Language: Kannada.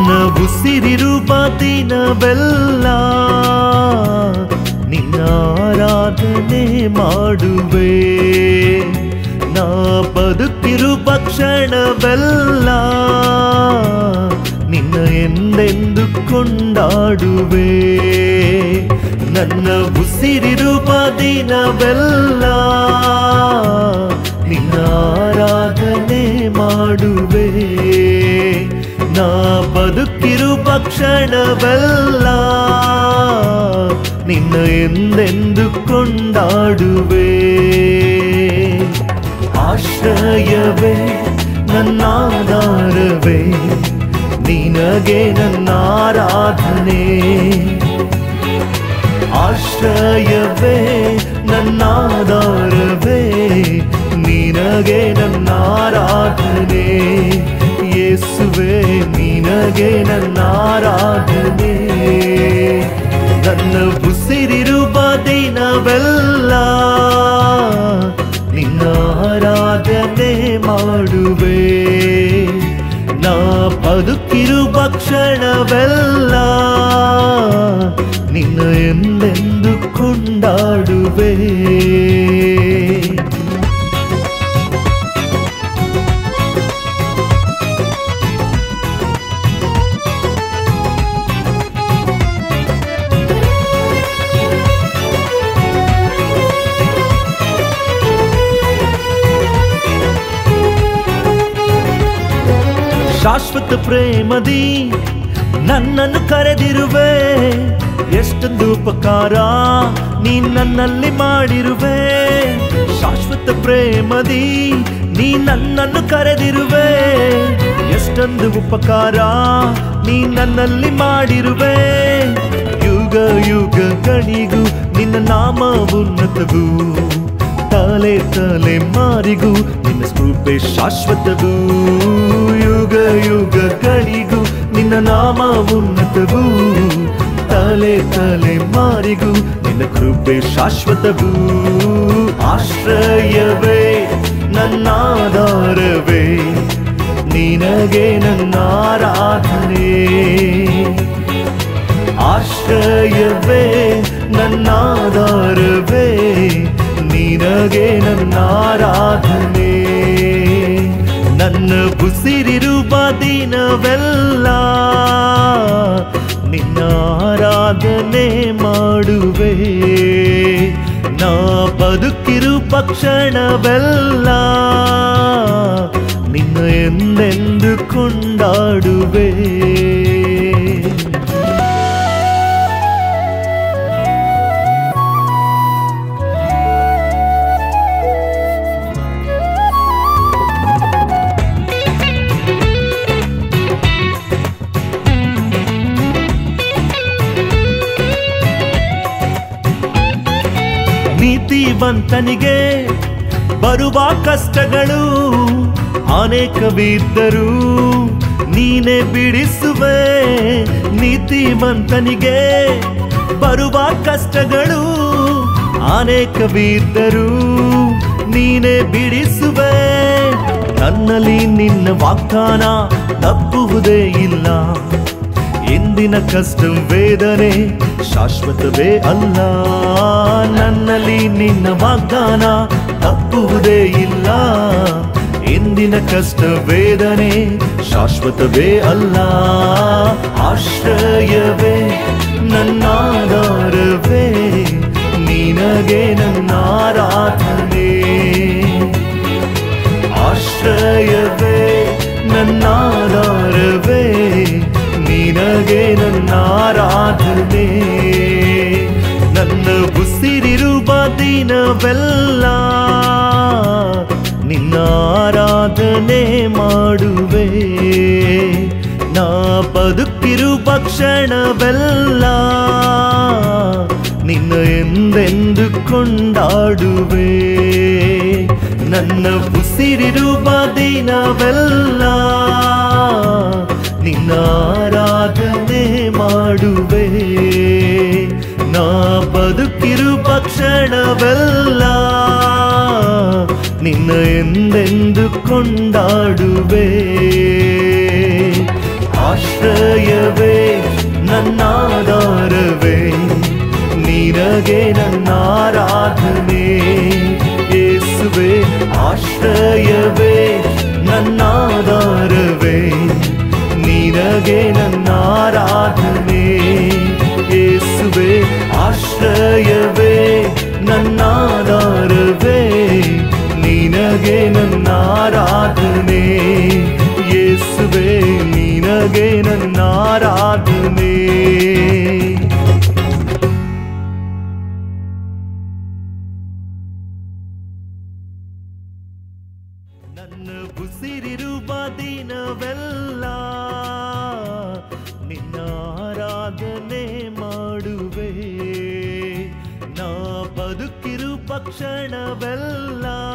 ನನ್ನ ಉಸಿರಿರುವ ದಿನವೆಲ್ಲ ನಿನ್ನ ಆರಾಧನೆ ಮಾಡುವೆ ನಾ ಬದುಕಿರುವ ಕ್ಷಣವೆಲ್ಲ ನಿನ್ನ ಎಂದೆಂದು ಕೊಂಡಾಡುವೆ ನನ್ನ ಉಸಿರಿರುವ ದಿನವೆಲ್ಲ ನಿನ್ನ ಆರಾಧನೆ ಮಾಡುವೆ ನಾ ಬದುಕಿರುವ ಕ್ಷಣವೆಲ್ಲ ನಿನ್ನ ಎಂದೆಂದು ಕೊಂಡಾಡುವೆ ಆಶ್ರಯವೇ ನನ್ನಾಧಾರವೇ ನಿನಗೆ ನನ್ನ ಆರಾಧನೆ ಆಶ್ರಯವೇ ನನ್ನಾಧಾರವೇ ನಿನಗೆ ನನ್ನ ಆರಾಧನೆ ಯೇಸುವೆ ನಿನಗೆ ನನ್ನ ಆರಾಧನೆ ನನ್ನ ಉಸಿರಿರುವ ದಿನವೆಲ್ಲ ನಿನ್ನ ಆರಾಧನೆ ಮಾಡುವೆ ನಾ ಬದುಕಿರುವ ಕ್ಷಣವೆಲ್ಲ ನಿನ್ನ ಎಂದೆಂದು ಕೊಂಡಾಡುವೆ ಶಾಶ್ವತ ಪ್ರೇಮದಿ ನನ್ನನ್ನು ಕರೆದಿರುವೆ ಎಷ್ಟೊಂದು ಉಪಕಾರ ನೀ ನನ್ನಲ್ಲಿ ಮಾಡಿರುವೆ ಶಾಶ್ವತ ಪ್ರೇಮದಿ ನೀ ನನ್ನನ್ನು ಕರೆದಿರುವೆ ಎಷ್ಟೊಂದು ಉಪಕಾರ ನೀ ನನ್ನಲ್ಲಿ ಮಾಡಿರುವೆ ಯುಗ ಯುಗಗಳಿಗೂ ನಿನ್ನ ನಾಮ ಉನ್ನತವು ತಲೆ ತಲೆ ಮಾರಿಗೂ ನಿನ್ನ ಕೃಪೆ ಶಾಶ್ವತವು ಯುಗ ಯುಗಗಳಿಗೂ ನಿನ್ನ ನಾಮ ಉನ್ನತವು ತಲೆ ತಲೆ ಮಾರಿಗೂ ನಿನ್ನ ಕೃಪೆ ಶಾಶ್ವತವು ಆಶ್ರಯವೇ ನನ್ನಾಧಾರವೇ ನಿನಗೆ ನನ್ನ ಆರಾಧನೆ ಆಶ್ರಯವೇ ನನ್ನಾಧಾರವೇ ನಿನಗೆ ನನ್ನ ಆರಾಧನೆ ನನ್ನ ಉಸಿರಿರುವ ದಿನವೆಲ್ಲ ನಿನ್ನ ಆರಾಧನೆ ಮಾಡುವೆ ನಾ ಬದುಕಿರುವ ಕ್ಷಣವೆಲ್ಲ ನಿನ್ನ ಎಂದೆಂದು ಕೊಂಡಾಡುವೆ ನೀತಿವಂತನಿಗೆ ಬರುವ ಕಷ್ಟಗಳು ಅನೇಕವಿದ್ದರು ನೀನೆ ಬಿಡಿಸುವೆ ನೀತಿವಂತನಿಗೆ ಬರುವ ಕಷ್ಟಗಳು ಅನೇಕವಿದ್ದರು ನೀನೆ ಬಿಡಿಸುವೆ ನನ್ನಲ್ಲಿ ನಿನ್ನ ವಾಗ್ದಾನ ತಪ್ಪುವುದೇ ಇಲ್ಲ ಎಂದಿನ ಕಷ್ಟ ವೇದನೆ ಶಾಶ್ವತವೇ ಅಲ್ಲ ನನ್ನಲ್ಲಿ ನಿನ್ನ ವಾಗ್ದಾನ ತಪ್ಪುವುದೇ ಇಲ್ಲ ಎಂದಿನ ಕಷ್ಟ ವೇದನೆ ಶಾಶ್ವತವೇ ಅಲ್ಲ ಆಶ್ರಯವೇ ನನ್ನಾಧಾರವೇ ನಿನಗೆ ನನ್ನ ಆರಾಧನೆ ಆಶ್ರಯವೇ ನನ್ನಾಧಾರವೇ ನಿನಗೆ ನನ್ನ ಆರಾಧನೆ ನನ್ನ ಉಸಿರಿರುವ ದಿನವೆಲ್ಲ ನಿನ್ನ ಆರಾಧನೆ ಮಾಡುವೆ ನಾ ಬದುಕಿರುವ ಕ್ಷಣವೆಲ್ಲ ನಿನ್ನ ಎಂದೆಂದು ಕೊಂಡಾಡುವೆ ನನ್ನ ಉಸಿರಿರುವ ದಿನವೆಲ್ಲ ನಿನ್ನ ಆರಾಧನೆ ಮಾಡುವೆ ನಾ ಬದುಕಿರುವ ಕ್ಷಣವೆಲ್ಲ ನಿನ್ನ ಎಂದೆಂದು ಕೊಂಡಾಡುವೆ ಆಶ್ರಯವೇ ನನ್ನಾಧಾರವೇ ನಿನಗೆ ನನ್ನ ಆರಾಧನೆ ಯೇಸುವೆ ಆಶ್ರಯವೇ ನನ್ನಾಧಾರವೇ ನಿನಗೆ ನನ್ನ ಆರಾಧನೆ ಯೇಸುವೆ ಆಶ್ರಯವೇ ನನ್ನಾಧಾರವೇ ನಿನಗೆ ನನ್ನ ಆರಾಧನೆ ಯೇಸುವೆ ನಿನಗೆ ನನ್ನ ಆರಾಧನೆ ನನ್ನ ಉಸಿರಿರುವ ದಿನವೆಲ್ಲ ನಿನ್ನ ಆರಾಧನೆ ಮಾಡುವೆ ನಾ ಬದುಕಿರು ಪಕ್ಷಣವೆಲ್ಲ